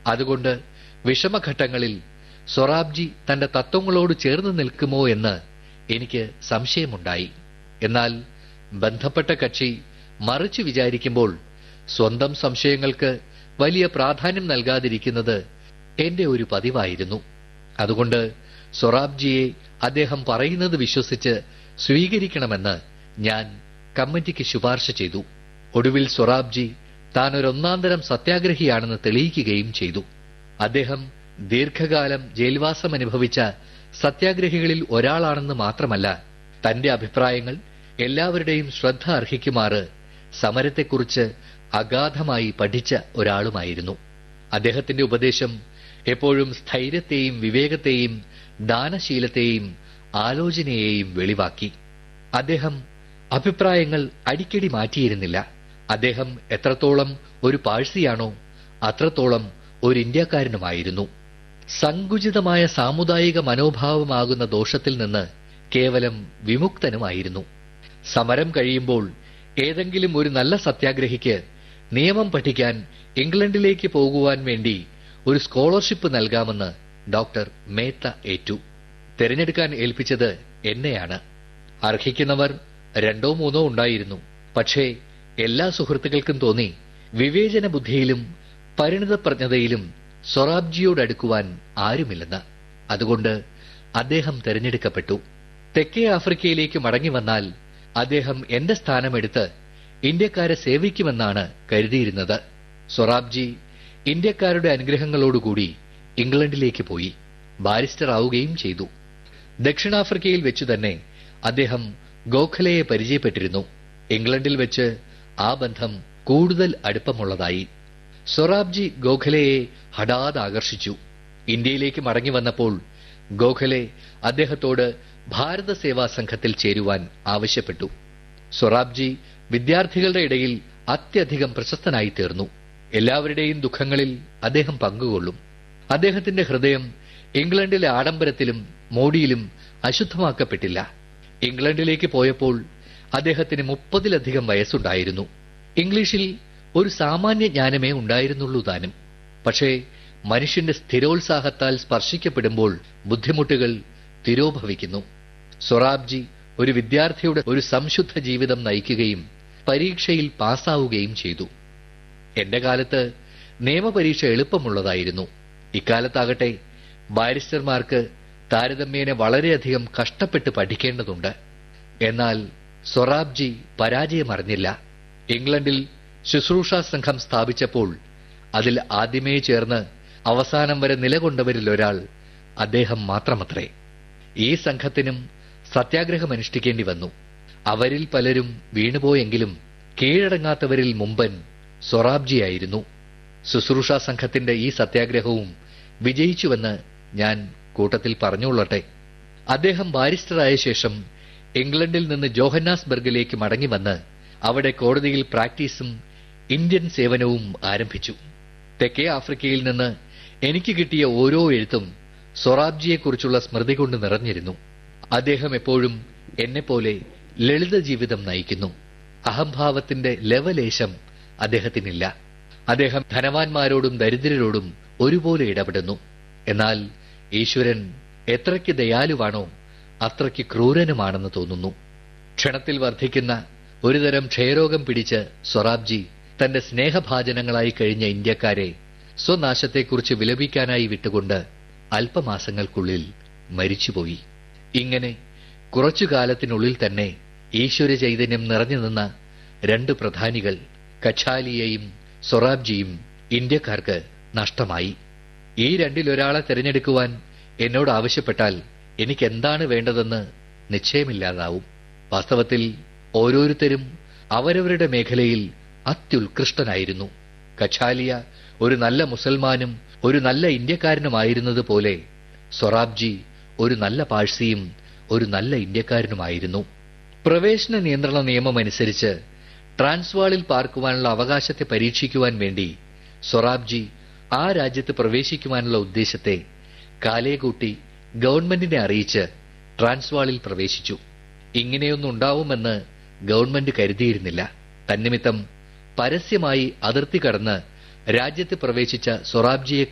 അതുകൊണ്ട് വിഷമഘട്ടങ്ങളിൽ സൊറാബ്ജി തന്റെ തത്വങ്ങളോട് ചേർന്ന് നിൽക്കുമോ എന്ന് എനിക്ക് സംശയമുണ്ടായി എന്നാൽ ബന്ധപ്പെട്ട കക്ഷി മറിച്ച് വിചാരിക്കുമ്പോൾ സ്വന്തം സംശയങ്ങൾക്ക് വലിയ പ്രാധാന്യം നൽകാതിരിക്കുന്നത് എന്റെ ഒരു പതിവായിരുന്നു അതുകൊണ്ട് സൊറാബ്ജിയെ അദ്ദേഹം പറയുന്നത് വിശ്വസിച്ച് സ്വീകരിക്കണമെന്ന് ഞാൻ കമ്മിറ്റിക്ക് ശുപാർശ ചെയ്തു ഒടുവിൽ സൊറാബ്ജി താൻ ഒരു ഒന്നാന്തരം സത്യാഗ്രഹിയാണെന്ന് തെളിയിക്കുകയും ചെയ്തു അദ്ദേഹം ദീർഘകാലം ജയിൽവാസം അനുഭവിച്ച സത്യാഗ്രഹികളിൽ ഒരാളാണെന്ന് മാത്രമല്ല തന്റെ അഭിപ്രായങ്ങൾ എല്ലാവരുടെയും ശ്രദ്ധ അർഹിക്കുമാറ് സമരത്തെക്കുറിച്ച് അഗാധമായി പഠിച്ച ഒരാളുമായിരുന്നു അദ്ദേഹത്തിന്റെ ഉപദേശം എപ്പോഴും സ്ഥൈര്യത്തെയും വിവേകത്തെയും ദാനശീലത്തെയും ആലോചനയെയും വെളിവാക്കി അദ്ദേഹം അഭിപ്രായങ്ങൾ അടിക്കടി മാറ്റിയിരുന്നില്ല അദ്ദേഹം എത്രത്തോളം ഒരു പാഴ്സിയാണോ അത്രത്തോളം ഒരു ഇന്ത്യക്കാരനുമായിരുന്നു സങ്കുചിതമായ സാമുദായിക മനോഭാവമാകുന്ന ദോഷത്തിൽ നിന്ന് കേവലം വിമുക്തനുമായിരുന്നു സമരം കഴിയുമ്പോൾ ഏതെങ്കിലും ഒരു നല്ല സത്യാഗ്രഹിക്ക് നിയമം പഠിക്കാൻ ഇംഗ്ലണ്ടിലേക്ക് പോകുവാൻ വേണ്ടി ഒരു സ്കോളർഷിപ്പ് നൽകാമെന്ന് ഡോക്ടർ മേത്ത ഏറ്റു തിരഞ്ഞെടുക്കാൻ ഏൽപ്പിച്ചത് എന്നെയാണ് അർഹിക്കുന്നവർ രണ്ടോ മൂന്നോ ഉണ്ടായിരുന്നു പക്ഷേ എല്ലാ സുഹൃത്തുക്കൾക്കും തോന്നി വിവേചന ബുദ്ധിയിലും പരിണിതപ്രജ്ഞതയിലും സൊറാബ്ജിയോട് അടുക്കുവാൻ ആരുമില്ലെന്ന് അതുകൊണ്ട് അദ്ദേഹം തിരഞ്ഞെടുക്കപ്പെട്ടു തെക്കേ ആഫ്രിക്കയിലേക്ക് മടങ്ങി വന്നാൽ അദ്ദേഹം എന്റെ സ്ഥാനമെടുത്ത് ഇന്ത്യക്കാരെ സേവിക്കുമെന്നാണ് കരുതിയിരുന്നത് സൊറാബ്ജി ഇന്ത്യക്കാരുടെ അനുഗ്രഹങ്ങളോടുകൂടി ഇംഗ്ലണ്ടിലേക്ക് പോയി ബാരിസ്റ്റർ ആവുകയും ചെയ്തു ദക്ഷിണാഫ്രിക്കയിൽ വെച്ചു തന്നെ അദ്ദേഹം ഗോഖലയെ പരിചയപ്പെട്ടിരുന്നു ഇംഗ്ലണ്ടിൽ വെച്ച് ആ ബന്ധം കൂടുതൽ അടുപ്പമുള്ളതായി സൊറാബ്ജി ഗോഖലയെ ഹഠാത് ആകർഷിച്ചു ഇന്ത്യയിലേക്ക് മടങ്ങി വന്നപ്പോൾ ഗോഖലെ അദ്ദേഹത്തോട് ഭാരത സേവാ സംഘത്തിൽ ചേരുവാൻ ആവശ്യപ്പെട്ടു സൊറാബ്ജി വിദ്യാർത്ഥികളുടെ ഇടയിൽ അത്യധികം പ്രശസ്തനായി തീർന്നു എല്ലാവരുടെയും ദുഃഖങ്ങളിൽ അദ്ദേഹം പങ്കുകൊള്ളും അദ്ദേഹത്തിന്റെ ഹൃദയം ഇംഗ്ലണ്ടിലെ ആഡംബരത്തിലും മോടിയിലും അശുദ്ധമാക്കപ്പെട്ടില്ല ഇംഗ്ലണ്ടിലേക്ക് പോയപ്പോൾ അദ്ദേഹത്തിന് മുപ്പതിലധികം വയസ്സുണ്ടായിരുന്നു ഇംഗ്ലീഷിൽ ഒരു സാമാന്യ ജ്ഞാനമേ ഉണ്ടായിരുന്നുള്ളൂ താനും പക്ഷേ മനുഷ്യന്റെ സ്ഥിരോത്സാഹത്താൽ സ്പർശിക്കപ്പെടുമ്പോൾ ബുദ്ധിമുട്ടുകൾ തിരോഭവിക്കുന്നു സൊറാബ്ജി ഒരു വിദ്യാർത്ഥിയുടെ ഒരു സംശുദ്ധ ജീവിതം നയിക്കുകയും പരീക്ഷയിൽ പാസ്സാവുകയും ചെയ്തു എന്റെ കാലത്ത് നിയമപരീക്ഷ എളുപ്പമുള്ളതായിരുന്നു ഇക്കാലത്താകട്ടെ ബാരിസ്റ്റർമാർക്ക് താരതമ്യേന വളരെയധികം കഷ്ടപ്പെട്ട് പഠിക്കേണ്ടതുണ്ട് എന്നാൽ സൊറാബ്ജി പരാജയമറിഞ്ഞില്ല ഇംഗ്ലണ്ടിൽ ശുശ്രൂഷാ സംഘം സ്ഥാപിച്ചപ്പോൾ അതിൽ ആദ്യമേ ചേർന്ന് അവസാനം വരെ നിലകൊണ്ടവരിൽ ഒരാൾ അദ്ദേഹം മാത്രമത്രേ ഈ സംഘത്തിനും സത്യാഗ്രഹം അനുഷ്ഠിക്കേണ്ടി വന്നു അവരിൽ പലരും വീണുപോയെങ്കിലും കീഴടങ്ങാത്തവരിൽ മുമ്പൻ സൊറാബ്ജിയായിരുന്നു ശുശ്രൂഷാ സംഘത്തിന്റെ ഈ സത്യാഗ്രഹവും വിജയിച്ചുവെന്ന് ഞാൻ കൂട്ടത്തിൽ പറഞ്ഞുകൊള്ളട്ടെ അദ്ദേഹം ബാരിസ്റ്ററായ ശേഷം ഇംഗ്ലണ്ടിൽ നിന്ന് ജോഹന്നാസ്ബർഗിലേക്ക് മടങ്ങി വന്ന് അവിടെ കോടതിയിൽ പ്രാക്ടീസും ഇന്ത്യൻ സേവനവും ആരംഭിച്ചു തെക്കേ ആഫ്രിക്കയിൽ നിന്ന് എനിക്ക് കിട്ടിയ ഓരോ എഴുത്തും സൊറാബ്ജിയെക്കുറിച്ചുള്ള സ്മൃതി കൊണ്ട് നിറഞ്ഞിരുന്നു അദ്ദേഹം എപ്പോഴും എന്നെപ്പോലെ ലളിത ജീവിതം നയിക്കുന്നു അഹംഭാവത്തിന്റെ ലവലേശം അദ്ദേഹത്തിനില്ല അദ്ദേഹം ധനവാന്മാരോടും ദരിദ്രരോടും ഒരുപോലെ ഇടപെടുന്നു എന്നാൽ ഈശ്വരൻ എത്രയ്ക്ക് ദയാലുവാണോ അത്രയ്ക്ക് ക്രൂരനുമാണെന്ന് തോന്നുന്നു ക്ഷണത്തിൽ വർദ്ധിക്കുന്ന ഒരുതരം ക്ഷയരോഗം പിടിച്ച് സൊറാബ്ജി തന്റെ സ്നേഹഭാജനങ്ങളായി കഴിഞ്ഞ ഇന്ത്യക്കാരെ സ്വനാശത്തെക്കുറിച്ച് വിലപിക്കാനായി വിട്ടുകൊണ്ട് അല്പമാസങ്ങൾക്കുള്ളിൽ മരിച്ചുപോയി ഇങ്ങനെ കുറച്ചു കാലത്തിനുള്ളിൽ തന്നെ ഈശ്വര ചൈതന്യം നിറഞ്ഞു നിന്ന രണ്ട് പ്രധാനികൾ കച്ചാലിയെയും സൊറാബ്ജിയും ഇന്ത്യക്കാർക്ക് നഷ്ടമായി ഈ രണ്ടിലൊരാളെ തിരഞ്ഞെടുക്കുവാൻ എന്നോട് ആവശ്യപ്പെട്ടാൽ എനിക്ക് എന്താണ് വേണ്ടതെന്ന് നിശ്ചയമില്ലാതാവും വാസ്തവത്തിൽ ഓരോരുത്തരും അവരവരുടെ മേഖലയിൽ അത്യുത്കൃഷ്ടനായിരുന്നു കച്ചാലിയ ഒരു നല്ല മുസൽമാനും ഒരു നല്ല ഇന്ത്യക്കാരനുമായിരുന്നത് പോലെ സൊറാബ്ജി ഒരു നല്ല പാഴ്സിയും ഒരു നല്ല ഇന്ത്യക്കാരനുമായിരുന്നു പ്രവേശന നിയന്ത്രണ നിയമം അനുസരിച്ച് ട്രാൻസ്വാളിൽ പാർക്കുവാനുള്ള അവകാശത്തെ പരീക്ഷിക്കുവാൻ വേണ്ടി സൊറാബ്ജി ആ രാജ്യത്ത് പ്രവേശിക്കുവാനുള്ള ഉദ്ദേശത്തെ കാലേകൂട്ടി ഗവൺമെന്റിനെ അറിയിച്ച് ട്രാൻസ്വാളിൽ പ്രവേശിച്ചു ഇങ്ങനെയൊന്നും ഉണ്ടാവുമെന്ന് ഗവൺമെന്റ് കരുതിയിരുന്നില്ല തന്നിമിത്തം പരസ്യമായി അതിർത്തി കടന്ന് രാജ്യത്ത് പ്രവേശിച്ച സൊറാബ്ജിയെ